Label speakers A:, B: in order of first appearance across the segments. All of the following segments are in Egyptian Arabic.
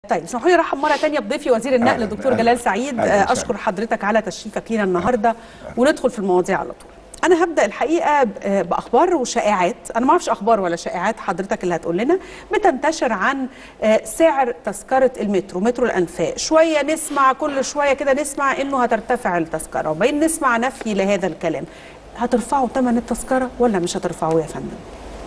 A: طيب اسمحوا لي ارحب مره ثانيه بضيفي وزير النقل
B: أهلاً،
A: الدكتور
B: أهلاً.
A: جلال سعيد
B: أهلاً
A: آه،
B: وسهلاً.
A: اشكر حضرتك على تشريفك لينا النهارده وندخل في المواضيع على طول انا هبدا الحقيقه ب- آه، باخبار وشائعات انا ما اعرفش اخبار ولا شائعات حضرتك اللي هتقول لنا بتنتشر عن آه، سعر تذكره المترو مترو الانفاق شويه نسمع كل شويه كده نسمع انه هترتفع التذكره وبين نسمع نفي لهذا الكلام هترفعوا ثمن التذكره ولا مش هترفعوه يا فندم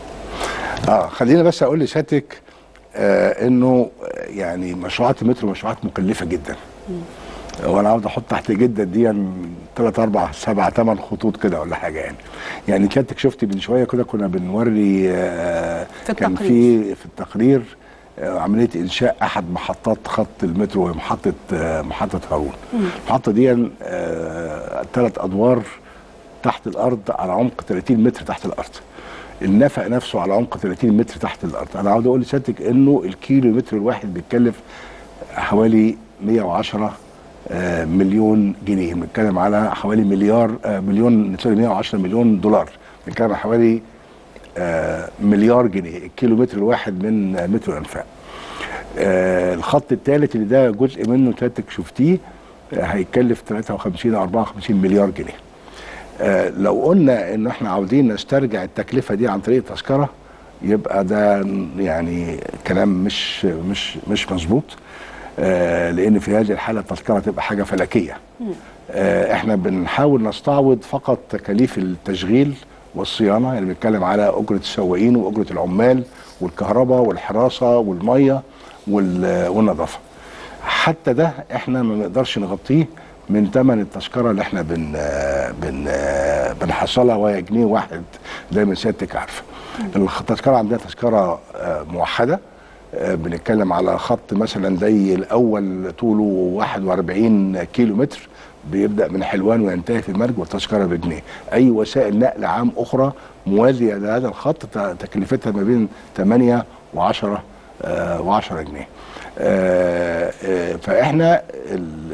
B: اه خلينا بس اقول لسيادتك آه انه آه، يعني مشروعات المترو مشروعات مكلفه جدا وانا عاوز احط تحت جدا دي ثلاث اربع سبع ثمان خطوط كده ولا حاجه يعني يعني سيادتك شفتي من شويه كده كنا بنوري آه
A: في
B: كان
A: التقرير.
B: في في التقرير آه عمليه انشاء احد محطات خط المترو وهي محطه آه محطه هارون المحطه دي آه ثلاث ادوار تحت الارض على عمق 30 متر تحت الارض النفق نفسه على عمق 30 متر تحت الارض انا عاوز اقول لسيادتك انه الكيلو متر الواحد بيتكلف حوالي 110 آه، مليون جنيه بنتكلم على حوالي مليار آه، مليون سوري 110 مليون دولار بنتكلم على حوالي آه، مليار جنيه الكيلو متر الواحد من آه، مترو الانفاق آه، الخط الثالث اللي ده جزء منه سيادتك شفتيه آه، هيكلف 53 او 54 مليار جنيه آه، لو قلنا ان احنا عاوزين نسترجع التكلفه دي عن طريق التذكره يبقى ده يعني كلام مش مش مش مظبوط آه، لان في هذه الحاله التذكره تبقى حاجه فلكيه آه، احنا بنحاول نستعوض فقط تكاليف التشغيل والصيانه يعني بنتكلم على اجره السواقين واجره العمال والكهرباء والحراسه والميه وال- والنظافه حتى ده احنا ما نقدرش نغطيه من ثمن التذكره اللي احنا بن بن بنحصلها وهي جنيه واحد زي ما سيادتك عارفه. التذكره عندنا تذكره آه، موحده آه، بنتكلم على خط مثلا زي الاول طوله 41 كيلو متر بيبدا من حلوان وينتهي في مرج والتذكره بجنيه. اي وسائل نقل عام اخرى موازيه لهذا الخط ت- تكلفتها ما بين 8 و10 و10 جنيه. آه، آه، فاحنا ال-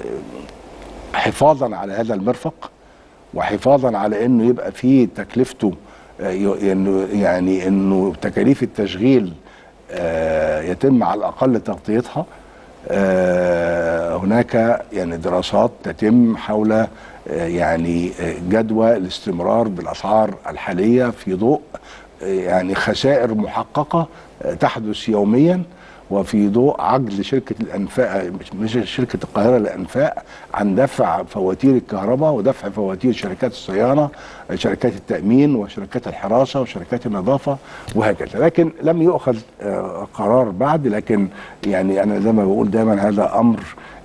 B: حفاظا على هذا المرفق وحفاظا على انه يبقى فيه تكلفته آه، ي- انه يعني انه تكاليف التشغيل آه، يتم على الاقل تغطيتها آه، هناك يعني دراسات تتم حول آه، يعني آه، جدوى الاستمرار بالاسعار الحاليه في ضوء آه، يعني خسائر محققه آه، تحدث يوميا وفي ضوء عجز شركه الانفاق مش مش شركه القاهره للانفاق عن دفع فواتير الكهرباء ودفع فواتير شركات الصيانه شركات التامين وشركات الحراسه وشركات النظافه وهكذا لكن لم يؤخذ آه، قرار بعد لكن يعني انا زي ما بقول دايما هذا امر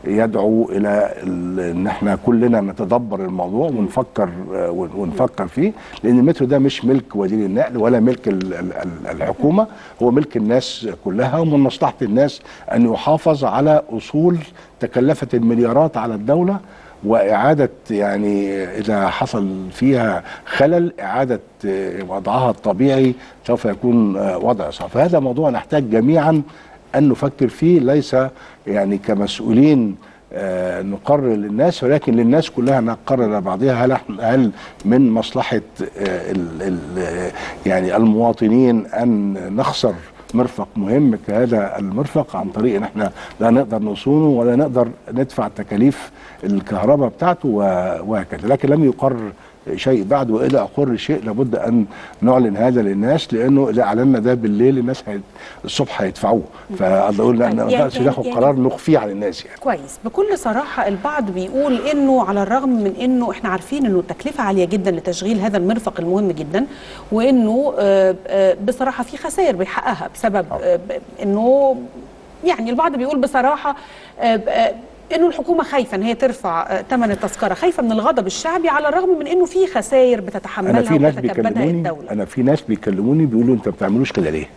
B: يدعو الى ال- ان احنا كلنا نتدبر الموضوع ونفكر آه، ون- ونفكر فيه لان المترو ده مش ملك وزير النقل ولا ملك ال- ال- ال- الحكومه هو ملك الناس كلها ومن مصلحه الناس ان يحافظ على اصول تكلفت المليارات على الدوله واعاده يعني اذا حصل فيها خلل اعاده آه، وضعها الطبيعي سوف يكون آه، وضع صعب فهذا موضوع نحتاج جميعا ان نفكر فيه ليس يعني كمسؤولين آه، نقرر للناس ولكن للناس كلها نقرر بعضها هل إحنا- هل من مصلحه آه، ال- ال- يعني المواطنين ان نخسر مرفق مهم كهذا المرفق عن طريق ان احنا لا نقدر نصونه ولا نقدر ندفع تكاليف الكهرباء بتاعته و- وهكذا لكن لم يقرر شيء بعد واذا اقر شيء لابد ان نعلن هذا للناس لانه اذا اعلنا ده بالليل الناس هيت الصبح هيدفعوه فقصدي اقول لا
A: طيب،
B: ما
A: يعني-
B: نقدرش
A: يعني-
B: ناخد
A: يعني-
B: قرار نخفيه على الناس يعني
A: كويس بكل صراحة البعض بيقول انه على الرغم من انه احنا عارفين انه التكلفة عالية جدا لتشغيل هذا المرفق المهم جدا وانه آه، آه، بصراحة في خسائر بيحققها بسبب آه، ب- انه يعني البعض بيقول بصراحة آه، آه، انه الحكومه خايفه ان هي ترفع ثمن التذكره خايفه من الغضب الشعبي على الرغم من انه في خسائر
B: انا
A: بتتحملها
B: في ناس
A: وبتتكبدها
B: بيكلموني
A: الدوله
B: انا في ناس بيكلموني بيقولوا انت ما بتعملوش كده ليه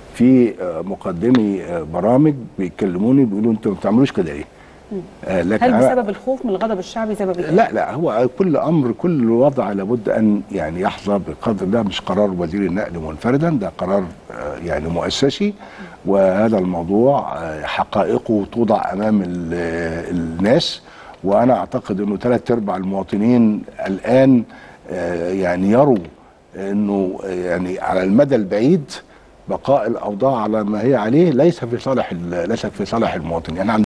B: في آه، مقدمي آه، برامج بيكلموني بيقولوا انتوا ما بتعملوش كده ليه آه، لكن
A: هل
B: أنا-
A: بسبب الخوف من الغضب الشعبي زي ما بيقول
B: لا لا هو كل امر كل وضع لابد ان يعني يحظى بقدر ده مش قرار وزير النقل منفردا ده قرار آه، يعني مؤسسي وهذا الموضوع آه، حقائقه توضع امام ال- آه، الناس وانا اعتقد انه ثلاث ارباع المواطنين الان آه، يعني يروا انه آه، يعني على المدى البعيد بقاء الاوضاع على ما هي عليه ليس في صالح ال- ليس في صالح المواطن يعني